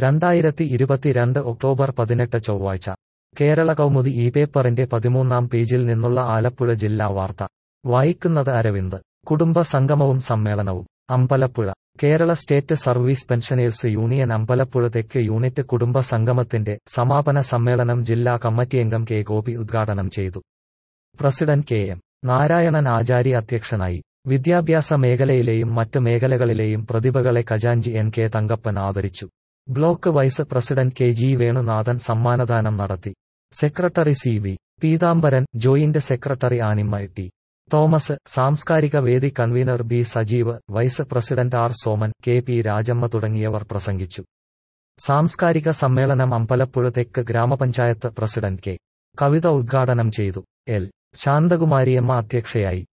രണ്ടായിരത്തി ഇരുപത്തിരണ്ട് ഒക്ടോബർ പതിനെട്ട് ചൊവ്വാഴ്ച കേരള കൗമുദി ഈ പേപ്പറിന്റെ പതിമൂന്നാം പേജിൽ നിന്നുള്ള ആലപ്പുഴ ജില്ലാ വാർത്ത വായിക്കുന്നത് അരവിന്ദ് കുടുംബ സംഗമവും സമ്മേളനവും Ambalappuzha Kerala state service pensioners union Ambalappuzha തെക്ക് യൂണിറ്റ് കുടുംബ സംഗമത്തിന്റെ സമാപന സമ്മേളനം ജില്ലാ കമ്മിറ്റിയംഗം കെ ഗോപി ഉദ്ഘാടനം ചെയ്തു president K M Narayanan Achari അധ്യക്ഷനായി വിദ്യാഭ്യാസ മേഖലയിലെയും മറ്റ് മേഖലകളിലെയും പ്രതിഭകളെ ഖജാൻജി എൻ കെ തങ്കപ്പൻ ആദരിച്ചു block vice president K G Venunathan സമ്മാനദാനം നടത്തി secretary C V Peethambaran joint secretary Animma T Thomas സാംസ്കാരിക വേദി convener B Sajeev vice president R Soman K P Rajamma തുടങ്ങിയവർ പ്രസംഗിച്ചു സാംസ്കാരിക സമ്മേളനം അമ്പലപ്പുഴ തെക്ക് ഗ്രാമപഞ്ചായത്ത് പ്രസിഡന്റ് കെ കവിത ഉദ്ഘാടനം ചെയ്തു എൽ ശാന്തകുമാരിയമ്മ അധ്യക്ഷയായി